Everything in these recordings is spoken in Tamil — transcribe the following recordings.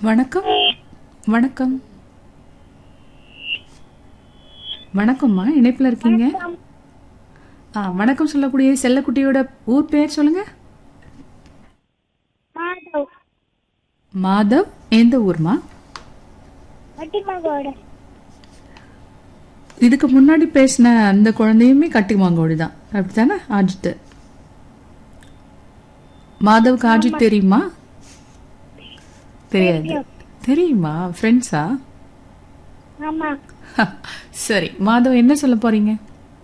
வணக்கம் வணக்கம் வணக்கம்மா இணைப்பில் இருக்கீங்க ஆ வணக்கம் சொல்லக்கூடிய செல்லக்குட்டியோட ஊர் பேர் சொல்லுங்க மாதவ் மாதவ் எந்த ஊர்மா வட்டிமகோட இதுக்கு முன்னாடி பேசின அந்த குழந்தையுமே கட்டிமாங்கோடி தான் அப்படித்தானே ஆஜித்து மாதவுக்கு ஆஜித் தெரியுமா தெரியாது தெரியுமா ஃப்ரெண்ட்ஸா ஆமா சரி மாதவ் என்ன சொல்ல போறீங்க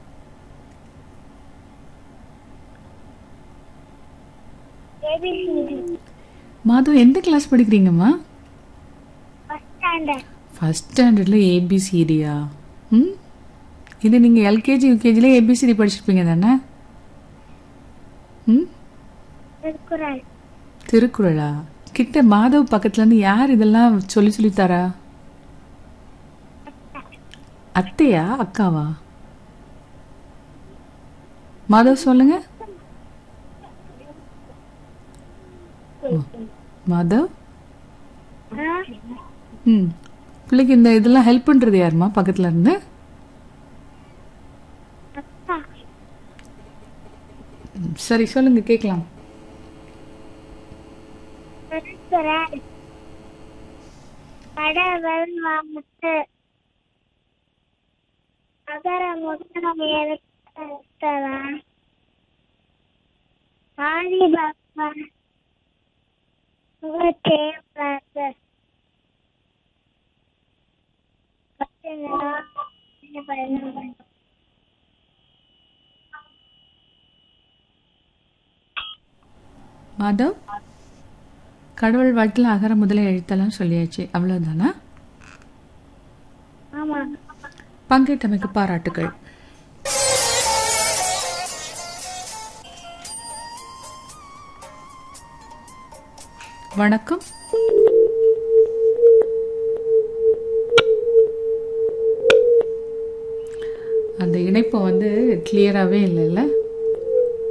ஏபிசிடி மாதவ் எந்த கிளாஸ் படிக்கிறீங்கம்மா ஃபர்ஸ்ட் ஸ்டாண்டர்ட் ஃபர்ஸ்ட் ஸ்டாண்டர்டில் ஏபிசிடியா ம் இது நீங்கள் எல்கேஜி யூகேஜியில் ஏபிசிடி படிச்சிருப்பீங்க தானே ம் திருக்குறள் திருக்குறளா கிட்ட மாதவ் பக்கத்துல இருந்து யார் இதெல்லாம் சொல்லி சொல்லி தரா அத்தையா அக்காவா மாதவ் சொல்லுங்க மாதவ் ஆ ம் பிள்ளைக்கு இந்த இதெல்லாம் ஹெல்ப் பண்றது யாருமா பக்கத்துல இருந்து அப்பா ம், சரி சொல்லுங்க கேட்கலாம் திருக்குறள் கடவுள் வாமுத்து அகர முதல எழுத்தவன் ஆதி பகவான் முகத்தே பார்த்து பத்து நிலா பதினொன்று மாதவ் கடவுள் வாழ்க்கையில் அகர முதல எழுத்தெல்லாம் சொல்லியாச்சு அவ்வளவுதானா ஆமா பங்கேற்றமைக்கு பாராட்டுகள் வணக்கம் அந்த இணைப்பு வந்து கிளியராகவே இல்லைல்ல